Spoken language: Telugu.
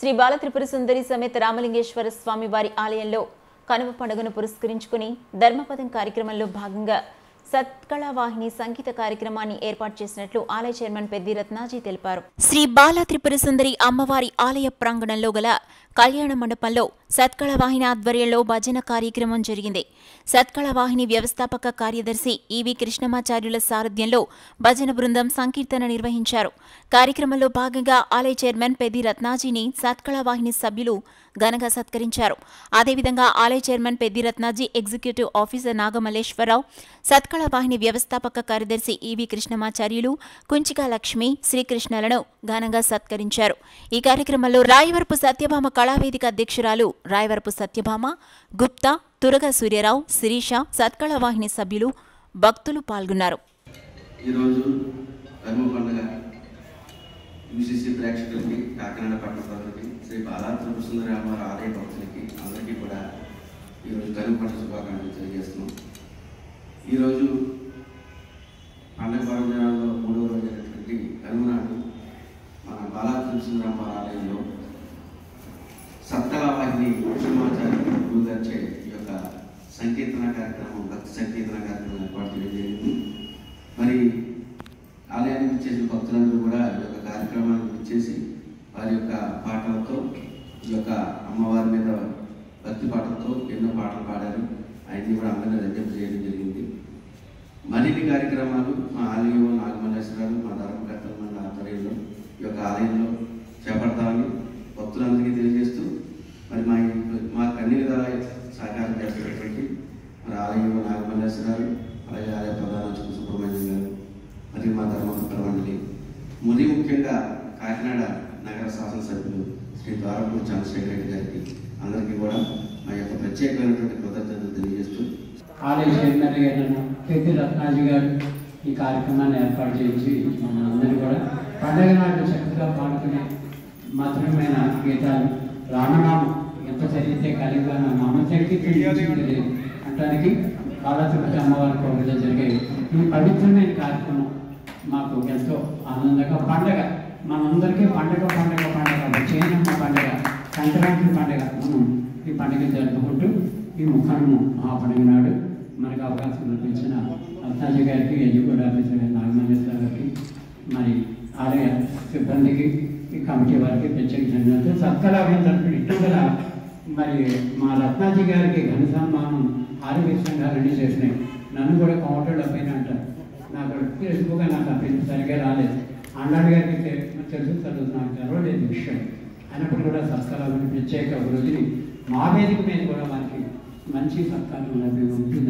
శ్రీ బాలత్రిపుర సుందరి సమేత రామలింగేశ్వర స్వామి వారి ఆలయంలో కనుమ పండుగను పురస్కరించుకుని ధర్మపదం కార్యక్రమంలో భాగంగా సత్కళావాహిని సంగీత కార్యక్రమాన్ని ఏర్పాటు చేసినట్లు ఆలయ చైర్మన్ పెద్ది రత్నాజీ తెలిపారు శ్రీ బాల త్రిపుర సుందరి అమ్మవారి ఆలయ ప్రాంగణంలో గల కళ్యాణ మండపంలో సత్కళవాహిని ఆధ్వర్యంలో భజన కార్యక్రమం జరిగింది సత్కళవాహిని వ్యవస్థాపక కార్యదర్శి ఈవి కృష్ణమాచార్యుల సారథ్యంలో భజన బృందం సంకీర్తన నిర్వహించారు కార్యక్రమంలో భాగంగా ఆలయ చైర్మన్ పెద్ది రత్నాజీని సత్కళవాహిని సభ్యులు ఘనంగా సత్కరించారు అదేవిధంగా ఆలయ chairman Peddi Ratnaji executive officer Nagamalleswararao Satkalavahini వ్యవస్థాపక కార్యదర్శి ఈవి కృష్ణమాచార్యులు కుంచికా లక్ష్మి శ్రీకృష్ణలను ఘనంగా సత్కరించారు ఈ కార్యక్రమంలో రాయవరపు సత్యభామ కళావేదిక అధ్యక్షురాలు రాయవరపు సత్యభామ గుప్తా తురగ సూర్యరావు శిరీష సత్కళవాహిని సభ్యులు భక్తులు పాల్గొన్నారు ఈరోజు కనుమ పండుగ యూసీసీ ప్రేక్షకులకి కాకినాడ పట్టణ ప్రజలకి శ్రీ బాలాత్మ సుందరి అమ్మవారి ఆలయ భక్తులకి అందరికీ కూడా ఈరోజు కనుమ పండుగ శుభాకాంక్షలు తెలియజేస్తున్నాం ఈరోజు పండుగ పర్వదినాల్లో మూడవ రోజు అయినటువంటి కనుమ నాడు మన బాలాత్మ సుందరి అమ్మవారి ఆలయంలో సప్తవాహిని కృష్ణమాచార్య గురువు గారిచే ఈ యొక్క సంకీర్తన కార్యక్రమం భక్తి సంకీర్తన కార్యక్రమం ఏర్పాటు చేయడం జరిగింది మరి ఆలయానికి వచ్చేసిన భక్తులందరూ కూడా ఈ యొక్క కార్యక్రమానికి వచ్చేసి వారి యొక్క పాటలతో ఈ యొక్క అమ్మవారి మీద భక్తి పాటలతో ఎన్నో పాటలు పాడారు ఆయన్ని కూడా అందరినీ రంజింప చేయడం జరిగింది మరిన్ని కార్యక్రమాలు మా ఆలయంలో నాగమల్లేశ్వరాలు మా ధర్మకర్తలు మన ఆధ్వర్యంలో ఈ యొక్క ఆలయంలో చేపడతామని భక్తులందరికీ తెలియజేస్తూ మరి మా మాకు అన్ని విధాలా సహకారం చేస్తున్నటువంటి మరి ఆలయంలో నాగమల్లేశ్వరాలు అలాగే ఆలయ ప్రధాన అర్చకులు సుబ్రహ్మణ్యం గారు మరియు మా ధర్మకర్తల మండలి మరి ముఖ్యంగా కాకినాడ నగర శాసనసభ్యులు శ్రీ ద్వారపూడి చంద్రశేఖర రెడ్డి గారికి అందరికీ కూడా మా యొక్క ప్రత్యేకమైనటువంటి కృతజ్ఞతలు తెలియజేస్తూ ఆలయ చైర్మన్ గారు పెద్ది రత్నాజీ గారు ఈ కార్యక్రమాన్ని ఏర్పాటు చేయించి మమ్మల్ని అందరూ కూడా పండగ నాడు చక్కగా పాడుకునే మధురమైన గీతాలు రామనామం ఎంత చదివితే కలిగా మమతకి తెలియజేయడం లేదు అంటానికి బాలతిరుపతి అమ్మవారి కోవిలో జరిగే ఈ పవిత్రమైన కార్యక్రమం మాకు ఎంతో ఆనందంగా పండగ మనందరికీ పండగ పండగ పండగ చేయనమ్మ పండగ సంక్రాంతి పండగ మనం ఈ పండుగ జరుపుకుంటూ ఈ ముఖాను మహాపండుగ నాడు మనకు అవకాశం కల్పించిన రత్నాజీ గారికి ఎడ్యుకేట్ ఆఫీసర్ గారి నాగమల్లేశ్వర గారికి మరి ఆలయ సిబ్బందికి ఈ కమిటీ వారికి ప్రత్యేక ధన్యవాదాలు సత్కలాభం తరపున ఇటీవల మరి మా రత్నాజీ గారికి ఘన సన్మానం ఆరోగ్య సంఘాలన్నీ చేసినాయి నన్ను కూడా కౌంటర్లో పైన అంటారు నాకు తెలుసుకోగా నాకు ఆ పేరు సరిగా రాలేదు అన్నాడు గారికి తె- తెలుసు తెలుసు నాకు తెలవలేదు విషయం అయినప్పుడు కూడా సత్కారాలను ప్రత్యేక వృద్ధిని మా వేదిక మీద కూడా వారికి మంచి సత్కారం లభ్యం ఉంటుంది